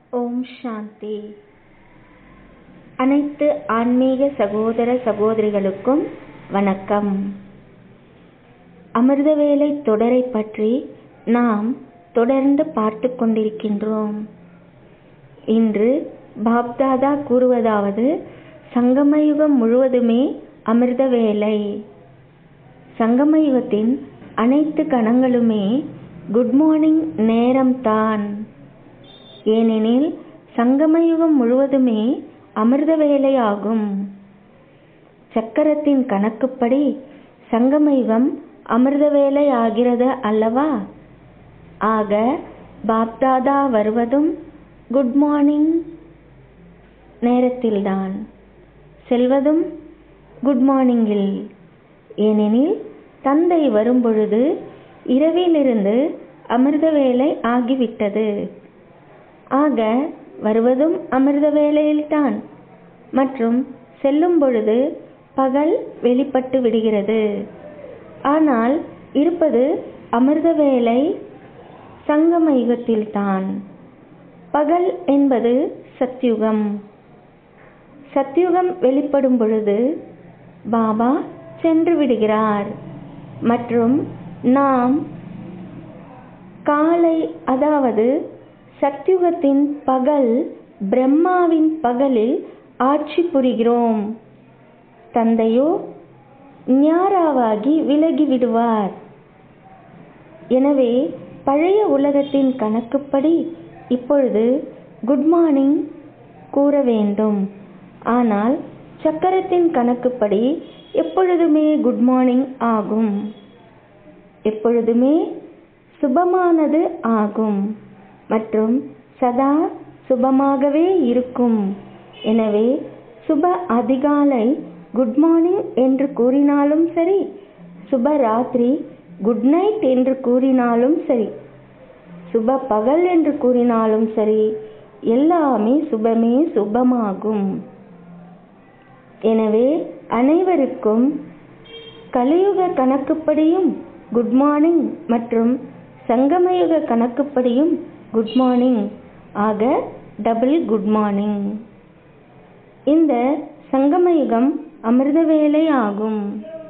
ஓம் சாந்தி அனைத்து ஆன்மீக சகோதர சகோதரிகளுக்கும் வணக்கம் அமிர்தவேலை தொடரை பற்றி நாம் தொடர்ந்து பார்த்து கொண்டிருக்கின்றோம் இன்று பாப்தாதா கூறுவதாவது சங்கமயுகம் முழுவதுமே அமிர்த வேலை சங்கமயுகத்தின் அனைத்து கணங்களுமே குட் மார்னிங் நேரம்தான் ஏனெனில் சங்கமயுகம் முழுவதுமே அமிர்த வேலை ஆகும் சக்கரத்தின் கணக்குப்படி சங்கமயுகம் அமிர்த வேலை ஆகிறது அல்லவா ஆக பாப்தாதா வருவதும் குட் மார்னிங் நேரத்தில்தான் செல்வதும் குட் மார்னிங்கில் ஏனெனில் தந்தை வரும்பொழுது இரவிலிருந்து அமிர்த வேலை ஆகிவிட்டது ஆக வருவதும் அமிர்த வேலையில்தான் மற்றும் செல்லும் பொழுது பகல் வெளிப்பட்டு விடுகிறது ஆனால் இருப்பது அமிர்த வேலை சங்கம யுகத்தில்தான் பகல் என்பது சத்யுகம் சத்யுகம் வெளிப்படும் பொழுது பாபா சென்று விடுகிறார் மற்றும் நாம் காலை அதாவது சத்யுகத்தின் பகல் பிரம்மாவின் பகலில் ஆட்சி புரிகிறோம் தந்தையோ ஞாராவாகி விலகி விடுவார் எனவே பழைய உலகத்தின் கணக்குப்படி இப்பொழுது குட் மார்னிங் கூற வேண்டும் ஆனால் சக்கரத்தின் கணக்குப்படி எப்பொழுதுமே குட் மார்னிங் ஆகும் எப்பொழுதுமே சுபமானது ஆகும் மற்றும் சதா சுபமாகவே இருக்கும் எனவே சுப அதிகாலை குட் மார்னிங் என்று கூறினாலும் சரி சுப ராத்திரி குட் நைட் என்று கூறினாலும் சரி சுப பகல் என்று கூறினாலும் சரி எல்லாமே சுபமே சுபமாகும் எனவே அனைவருக்கும் கலியுக கணக்குப்படியும் குட் மார்னிங் மற்றும் சங்கமயுக கணக்குப்படியும் குட் மார்னிங் ஆக டபுள் குட் மார்னிங் இந்த சங்கமயுகம் அமிர்த வேலை ஆகும்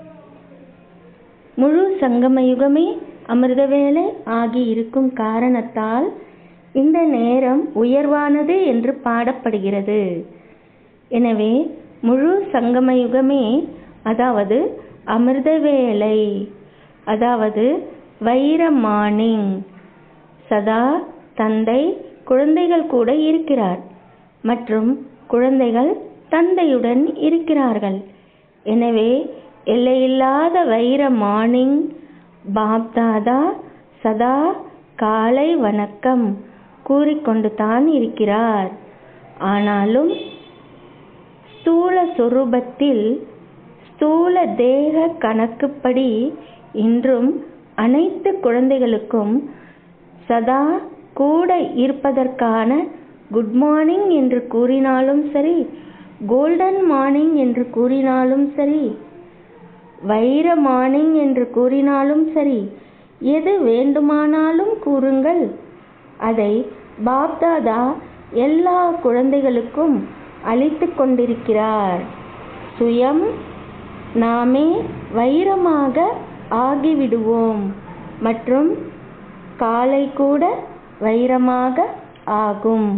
முழு சங்கமயுகமே அமிர்த வேலை ஆகி இருக்கும் காரணத்தால் இந்த நேரம் உயர்வானது என்று பாடப்படுகிறது எனவே முழு சங்கமயுகமே அதாவது அமிர்த வேலை அதாவது வைர மார்னிங் சதா தந்தை குழந்தைகள் கூட இருக்கிறார் மற்றும் குழந்தைகள் தந்தையுடன் இருக்கிறார்கள் எனவே எல்லையில்லாத வைர மார்னிங் பாப்தாதா சதா காலை வணக்கம் கூறிக்கொண்டு தான் இருக்கிறார் ஆனாலும் ஸ்தூல சொரூபத்தில் ஸ்தூல தேக கணக்குப்படி இன்றும் அனைத்து குழந்தைகளுக்கும் சதா கூட இருப்பதற்கான குட் மார்னிங் என்று கூறினாலும் சரி கோல்டன் மார்னிங் என்று கூறினாலும் சரி வைர மார்னிங் என்று கூறினாலும் சரி எது வேண்டுமானாலும் கூறுங்கள் அதை பாப்தாதா எல்லா குழந்தைகளுக்கும் அளித்து கொண்டிருக்கிறார் சுயம் நாமே வைரமாக ஆகிவிடுவோம் மற்றும் காலை கூட வைரமாக ஆகும்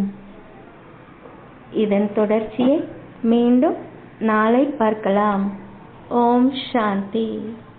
இதன் தொடர்ச்சியை மீண்டும் நாளை பார்க்கலாம் ஓம் சாந்தி